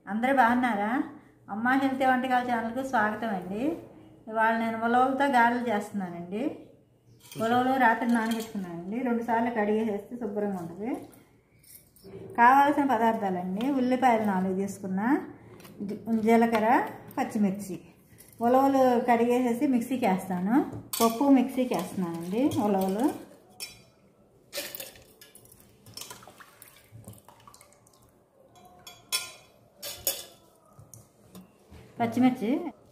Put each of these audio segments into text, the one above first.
అందరూ బాగున్నారా అమ్మ హెల్తీ వంటకాల ఛానల్కి స్వాగతం అండి ఇవాళ నేను ఉలవలతో గారెలు చేస్తున్నానండి ఉలవలు రాత్రి నానబెట్టుకున్నానండి రెండు సార్లు కడిగేసేస్తే శుభ్రంగా ఉంటుంది కావాల్సిన పదార్థాలండి ఉల్లిపాయలు నాలుగు తీసుకున్న జీ- జీలకర్ర పచ్చిమిర్చి ఉలవలు కడిగేసేసి మిక్సీకి వేస్తాను పప్పు మిక్సీకి వేస్తున్నానండి ఉలవలు పచ్చిమిర్చి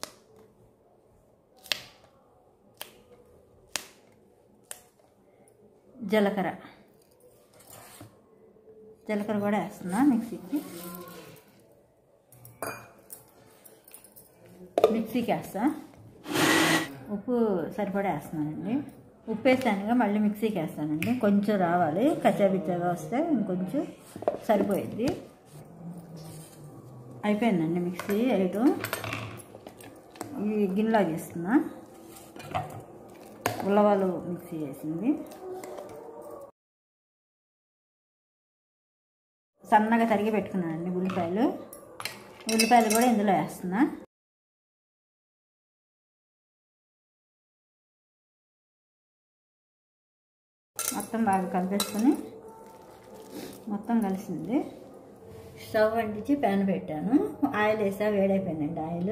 జీలకర్ర జీలకర్ర కూడా వేస్తున్నా మిక్సీకి మిక్సీకి వేస్తా ఉప్పు సరిపడా వేస్తున్నానండి ఉప్పు వేస్తానుగా మళ్ళీ మిక్సీకి వేస్తానండి కొంచెం రావాలి కచ్చాబిచ్చాగా వస్తే ఇంకొంచెం సరిపోయిద్ది అయిపోయిందండి మిక్సీ వేయటం ఈ గిన్నెలో చేస్తున్నా ఉల్లవాలు మిక్సీ వేసింది సన్నగా తరిగి పెట్టుకున్నానండి ఉల్లిపాయలు ఉల్లిపాయలు కూడా ఇందులో వేస్తున్నా మొత్తం బాగా కలిపేసుకొని మొత్తం కలిసింది స్టవ్ అంటించి ప్యాన్ పెట్టాను ఆయిల్ వేసా వేడైపోయిందండి ఆయిల్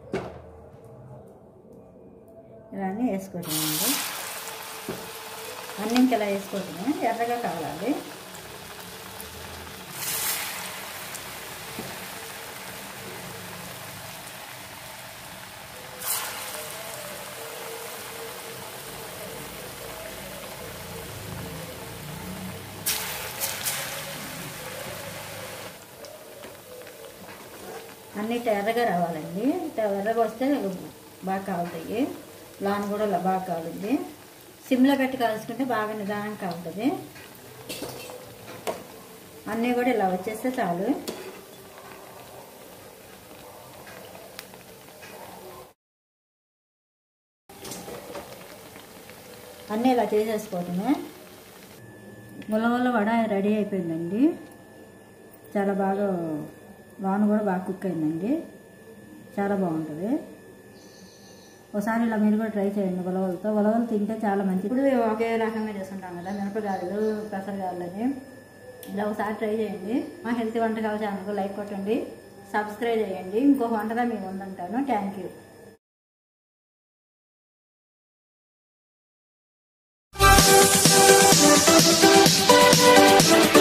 ఇలానే వేసుకోవటమండి అన్నీ ఇంకెలా వేసుకోవటమే ఎర్రగా కావాలి అన్నీ ఎర్రగా రావాలండి ఎర్రగా వస్తే బాగా కాలుతాయి లాన్ కూడా ఇలా బాగా కాలుద్ది సిమ్లో పెట్టి కాల్చుకుంటే బాగా నిదానం కాలుతుంది అన్నీ కూడా ఇలా వచ్చేస్తే చాలు అన్నీ ఇలా చేసేసుకోవటమే ములవల్ల వడ రెడీ అయిపోయిందండి చాలా బాగా వాన కూడా బాగా కుక్ అయిందండి చాలా బాగుంటుంది ఒకసారి ఇలా మీరు కూడా ట్రై చేయండి ఉలవలతో ఉలవలు తింటే చాలా మంచిది ఇప్పుడు ఒకే రకంగా చేసుకుంటాం కదా మినపగాయలు పెసరగాయలు అని ఇలా ఒకసారి ట్రై చేయండి మా హెల్తీ వంటకాల ఛానల్కి లైక్ కొట్టండి సబ్స్క్రైబ్ చేయండి ఇంకొక వంటగా మేము ఉందంటాను థ్యాంక్ యూ Thank you.